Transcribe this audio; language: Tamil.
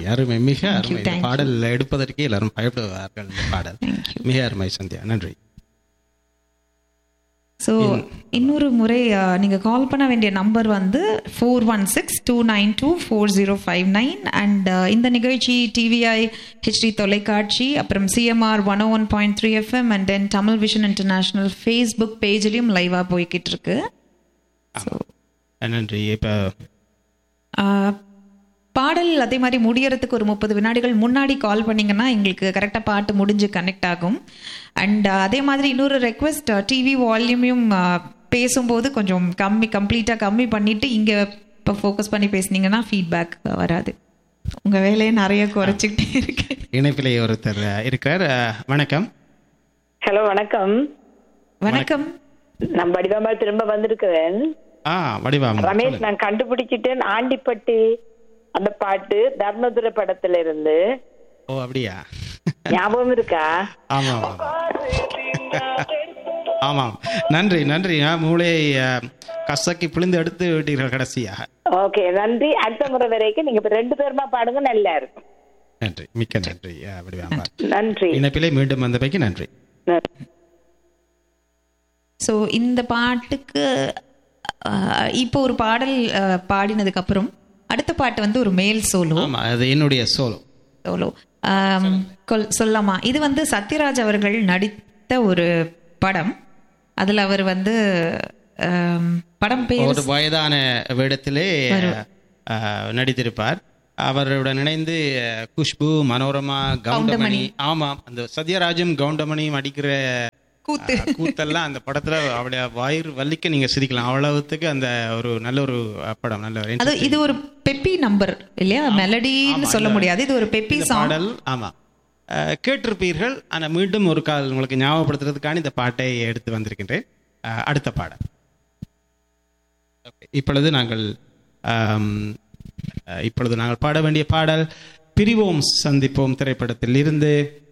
அருமை மிக Thank you, அருமை இந்த thank you. பாடல் எடுப்பதற்கே எல்லாரும் பயப்படுவார்கள் இந்த பாடல் Thank you. மிக அருமை சந்தியா நன்றி ஸோ இன்னொரு முறை அஹ், நீங்க கால் பண்ண வேண்டிய நம்பர் வந்து four one six two nine two four zero five nine and இந்த நிகழ்ச்சி டிவிஐ ஹெச்டி தொலைக்காட்சி அப்புறம் CMR one one point three FM and then Tamil vision international Facebook பேஜ்லயும் லைவா போய்கிட்டு இருக்கு நன்றி இப்ப ஆஹ், பாடல் அதே மாதிரி முடியறதுக்கு ஒரு முப்பது வினாடிகள் முன்னாடி கால் பண்ணீங்கன்னா எங்களுக்கு கரெக்டாக பாட்டு முடிஞ்சு கனெக்ட் ஆகும் அண்ட் அதே மாதிரி இன்னொரு ரெக்வெஸ்ட் டிவி வால்யூமையும் பேசும்போது கொஞ்சம் கம்மி கம்ப்ளீட்டாக கம்மி பண்ணிட்டு இங்கே இப்போ ஃபோக்கஸ் பண்ணி பேசுனீங்கன்னா ஃபீட்பேக் வராது உங்கள் வேலையை நிறைய குறைச்சிக்கிட்டே இருக்கு இணைப்பிலே ஒருத்தர் இருக்கிறார் அஹ், வணக்கம் ஹலோ வணக்கம் வணக்கம் நான் வடிவமா திரும்ப வந்திருக்கிறேன் ஆ வடிவாம் ரமேஷ் நான் கண்டுபிடிச்சிட்டேன் ஆண்டிப்பட்டி அந்த பாட்டு தர்மதுர படத்துல இருந்து ஓ அப்படியா ஞாபகம் இருக்கா ஆமாம் ஆமாம் நன்றி நன்றி ஆ, மூளையை அஹ், கசக்கி பிழிந்து எடுத்து விட்டீர்கள் கடைசியாக ஓகே நன்றி அடுத்த முறை வரைக்கும் நீங்க இப்ப ரெண்டு பேருமா பாடுங்க நல்லா இருக்கும் நன்றி மிக்க நன்றி அஹ், வடிவாம் நன்றி இணைப்பிலே மீண்டும் வந்தமைக்கு நன்றி நன்றி. ஸோ இந்த பாட்டுக்கு ஆஹ், இப்போ ஒரு பாடல் ஆஹ், பாடினதுக்கு அப்புறம் அடுத்த பாட்டு வந்து ஒரு மேல் சோலோ ஆமா அது என்னுடைய சோலோ சோலோ ஆம், கொல்- சொல்லலாமா இது வந்து சத்யராஜ் அவர்கள் நடித்த ஒரு படம் அதுல அவர் வந்து ஆம், படம் பேர் ஒரு வயதான வேடத்திலே அஹ், நடித்திருப்பார் அவருடன் இணைந்து அஹ், குஷ்பு மனோரமா கவுண்டமணி ஆமாம் அந்த சத்யராஜும் கவுண்டமணியும் அடிக்கிற கூத்து அஹ், கூத்தெல்லாம் அந்த படத்துல அவளுடைய வயிறு வலிக்க நீங்க சிரிக்கலாம் அவ்வளவுத்துக்கு அந்த ஒரு நல்ல ஒரு அஹ், படம் நல்ல ஒரு அது இது ஒரு பெப்பி நம்பர் இல்லையா மெலடின்னு சொல்ல முடியாது இது ஒரு பெப்பி இந்த சாங் பாடல் ஆமா அஹ், கேட்டிருப்பீர்கள் ஆனா மீண்டும் ஒரு கால் உங்களுக்கு ஞாபகப்படுத்துறதுக்கான இந்த பாட்டை எடுத்து வந்திருக்கின்றேன் அஹ், அடுத்த பாடல் Okay, இப்பொழுது நாங்கள் ஆம், அஹ், இப்பொழுது நாங்கள் பாட வேண்டிய பாடல் பிரிவோம் சந்திப்போம் திரைப்படத்தில் இருந்து